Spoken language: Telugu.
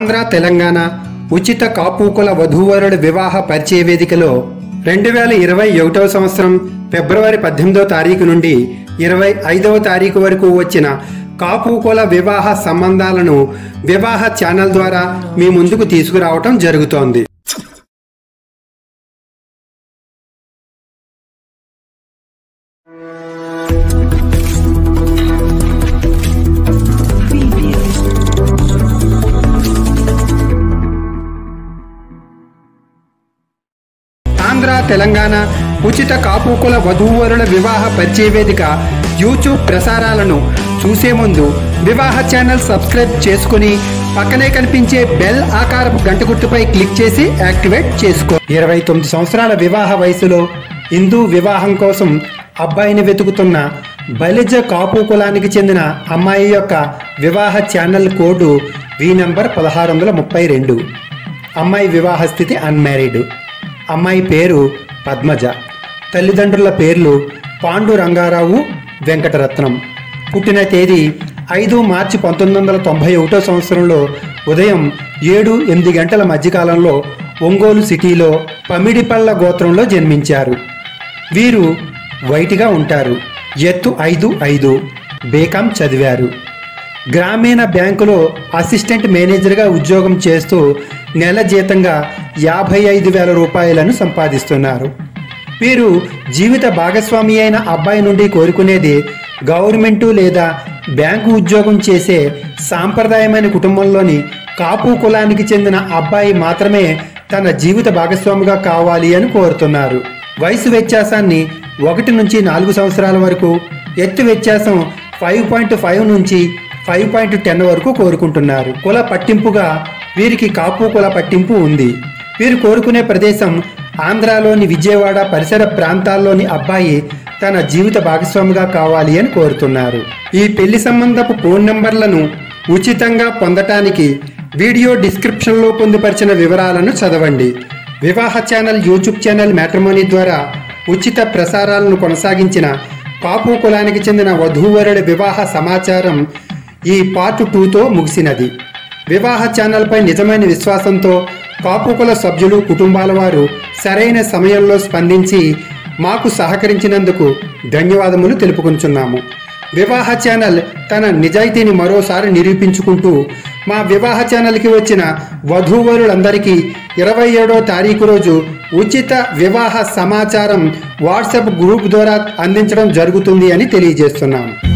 ఆంధ్ర తెలంగాణ ఉచిత కాపూకుల వధూవరుల వివాహ పరిచయ వేదికలో రెండు వేల ఇరవై ఒకటవ సంవత్సరం ఫిబ్రవరి పద్దెనిమిదవ తారీఖు నుండి ఇరవై ఐదవ తారీఖు వరకు వచ్చిన కాపూకుల వివాహ సంబంధాలను వివాహ ఛానల్ ద్వారా మీ ముందుకు తీసుకురావటం జరుగుతోంది ఆంధ్ర తెలంగాణ ఉచిత కాపుకుల వధూవరుల వివాహ పరిచయ వేదిక యూట్యూబ్ ప్రసారాలను చూసే ముందు వివాహ ఛానల్ సబ్స్క్రైబ్ చేసుకుని పక్కనే కనిపించే బెల్ ఆకారపు గంట గుర్తుపై క్లిక్ చేసి యాక్టివేట్ చేసుకో ఇరవై తొమ్మిది సంవత్సరాల వివాహ వయసులో హిందూ వివాహం కోసం అబ్బాయిని వెతుకుతున్న బలిజ కాపు కులానికి చెందిన అమ్మాయి యొక్క వివాహ ఛానల్ కోడ్ వి నంబర్ పదహారు వందల ముప్పై రెండు అమ్మాయి వివాహ స్థితి అన్మ్యారీడ్ అమ్మాయి పేరు పద్మజ తల్లిదండ్రుల పేర్లు పాండు రంగారావు వెంకటరత్నం పుట్టిన తేదీ ఐదు మార్చి పంతొమ్మిది వందల తొంభై ఒకటో సంవత్సరంలో ఉదయం ఏడు ఎనిమిది గంటల మధ్యకాలంలో ఒంగోలు సిటీలో పమిడిపళ్ళ గోత్రంలో జన్మించారు వీరు వైటిగా ఉంటారు ఎత్తు ఐదు ఐదు బేకాం చదివారు గ్రామీణ బ్యాంకులో అసిస్టెంట్ మేనేజర్గా ఉద్యోగం చేస్తూ నెల జీతంగా యాభై ఐదు వేల రూపాయలను సంపాదిస్తున్నారు వీరు జీవిత భాగస్వామి అయిన అబ్బాయి నుండి కోరుకునేది గవర్నమెంటు లేదా బ్యాంకు ఉద్యోగం చేసే సాంప్రదాయమైన కుటుంబంలోని కాపు కులానికి చెందిన అబ్బాయి మాత్రమే తన జీవిత భాగస్వామిగా కావాలి అని కోరుతున్నారు వయసు వ్యత్యాసాన్ని ఒకటి నుంచి నాలుగు సంవత్సరాల వరకు ఎత్తు వ్యత్యాసం ఫైవ్ పాయింట్ ఫైవ్ నుంచి ఫైవ్ పాయింట్ టెన్ వరకు కోరుకుంటున్నారు కుల పట్టింపుగా వీరికి కాపు కుల పట్టింపు ఉంది వీరు కోరుకునే ప్రదేశం ఆంధ్రాలోని విజయవాడ పరిసర ప్రాంతాల్లోని అబ్బాయి తన జీవిత భాగస్వామిగా కావాలి అని కోరుతున్నారు ఈ పెళ్లి సంబంధపు ఫోన్ నంబర్లను ఉచితంగా పొందటానికి వీడియో డిస్క్రిప్షన్లో పొందుపరిచిన వివరాలను చదవండి వివాహ ఛానల్ యూట్యూబ్ ఛానల్ మ్యాట్రిమోనీ ద్వారా ఉచిత ప్రసారాలను కొనసాగించిన కాపు కులానికి చెందిన వధూవరుడి వివాహ సమాచారం ఈ పార్ట్ టూతో ముగిసినది వివాహ ఛానల్పై నిజమైన విశ్వాసంతో కాపుకుల సభ్యులు కుటుంబాల వారు సరైన సమయంలో స్పందించి మాకు సహకరించినందుకు ధన్యవాదములు తెలుపుకుంటున్నాము వివాహ ఛానల్ తన నిజాయితీని మరోసారి నిరూపించుకుంటూ మా వివాహ ఛానల్కి వచ్చిన వధూవరులందరికీ ఇరవై ఏడో తారీఖు రోజు ఉచిత వివాహ సమాచారం వాట్సాప్ గ్రూప్ ద్వారా అందించడం జరుగుతుంది అని తెలియజేస్తున్నాము